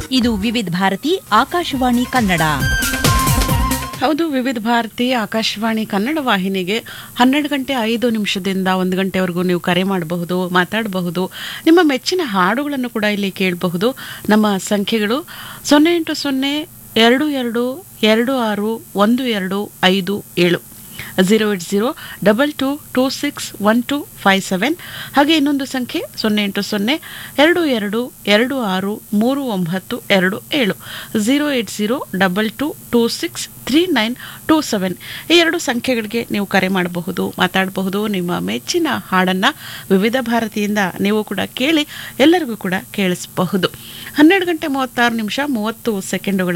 ಇದು ವಿವಿಧ ಭಾರತಿ ಆಕಾಶವಾಣಿ ಕನ್ನಡ ಹೌದು ವಿವಿಧ ಭಾರತಿ ಆಕಾಶವಾಣಿ ಕನ್ನಡ ವಾಹಿನಿಗೆ ಹನ್ನೆರಡು ಗಂಟೆ ಐದು ನಿಮಿಷದಿಂದ ಒಂದು ಗಂಟೆವರೆಗೂ ನೀವು ಕರೆ ಮಾಡಬಹುದು ಮಾತಾಡಬಹುದು ನಿಮ್ಮ ಮೆಚ್ಚಿನ ಹಾಡುಗಳನ್ನು ಕೂಡ ಇಲ್ಲಿ ಕೇಳಬಹುದು ನಮ್ಮ ಸಂಖ್ಯೆಗಳು ಸೊನ್ನೆ ಎಂಟು ಸೊನ್ನೆ ಎರಡು ಎರಡು ಎರಡು ಆರು ಒಂದು ಎರಡು ಐದು ಏಳು zero eight zero double two two six one two five seven ಹಾಗೆ ಇನ್ನೊಂದು ಸಂಖ್ಯೆ ಸೊನ್ನೆ ಎಂಟು ಸೊನ್ನೆ ಎರಡು ಎರಡು ಎರಡು ಆರು ಮೂರು ಒಂಬತ್ತು ಎರಡು ಏಳು zero eight zero double two two six three nine two seven ಈ ಎರಡು ಸಂಖ್ಯೆಗಳಿಗೆ ನೀವು ಕರೆ ಮಾಡಬಹುದು ಮಾತಾಡಬಹುದು ನಿಮ್ಮ ಮೆಚ್ಚಿನ ಹಾಡನ್ನು ವಿವಿಧ ಭಾರತಿಯಿಂದ ನೀವು ಕೂಡ ಕೇಳಿ ಎಲ್ಲರಿಗೂ ಕೂಡ ಕೇಳಿಸಬಹುದು ಹನ್ನೆರಡು ಗಂಟೆ ಮೂವತ್ತಾರು ನಿಮಿಷ ಮೂವತ್ತು ಸೆಕೆಂಡುಗಳ